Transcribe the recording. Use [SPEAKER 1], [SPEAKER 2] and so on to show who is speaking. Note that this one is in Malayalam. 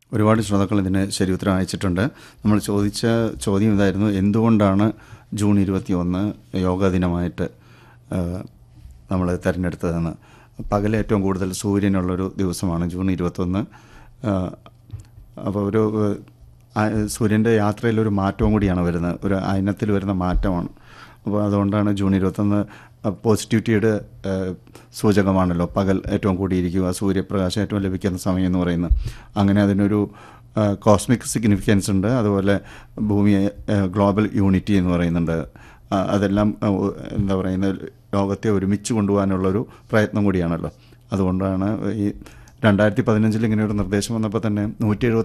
[SPEAKER 1] ഒരുപാട് ശ്രോതാക്കൾ ഇതിന് ശരി ഉത്തരം അയച്ചിട്ടുണ്ട് നമ്മൾ ചോദിച്ച ചോദ്യം ഇതായിരുന്നു എന്തുകൊണ്ടാണ് ജൂൺ ഇരുപത്തി ഒന്ന് യോഗാ ദിനമായിട്ട് നമ്മൾ തിരഞ്ഞെടുത്തതെന്ന് പകൽ ഏറ്റവും കൂടുതൽ സൂര്യനുള്ളൊരു ദിവസമാണ് ജൂൺ ഇരുപത്തൊന്ന് അപ്പോൾ ഒരു ആ, സൂര്യൻ്റെ യാത്രയിലൊരു മാറ്റവും കൂടിയാണ് വരുന്നത് ഒരു അയനത്തിൽ വരുന്ന മാറ്റമാണ് അപ്പോൾ അതുകൊണ്ടാണ് ജൂൺ ഇരുപത്തൊന്ന് പോസിറ്റിവിറ്റിയുടെ ഏഹ്, സൂചകമാണല്ലോ പകൽ ഏറ്റവും കൂടിയിരിക്കുക സൂര്യപ്രകാശം ഏറ്റവും ലഭിക്കുന്ന സമയം എന്ന് പറയുന്നത് അങ്ങനെ അതിനൊരു കോസ്മിക് സിഗ്നിഫിക്കൻസ് ഉണ്ട് അതുപോലെ ഭൂമിയെ ഗ്ലോബൽ യൂണിറ്റി എന്ന് പറയുന്നുണ്ട് ആ, അതെല്ലാം ആ, ഒ- എന്താ പറയുന്നത് ലോകത്തെ ഒരുമിച്ച് കൊണ്ടുപോകാനുള്ളൊരു പ്രയത്നം കൂടിയാണല്ലോ അതുകൊണ്ടാണ് ഈ രണ്ടായിരത്തി പതിനഞ്ചിൽ ഇങ്ങനെ ഒരു നിർദ്ദേശം വന്നപ്പോൾ തന്നെ നൂറ്റി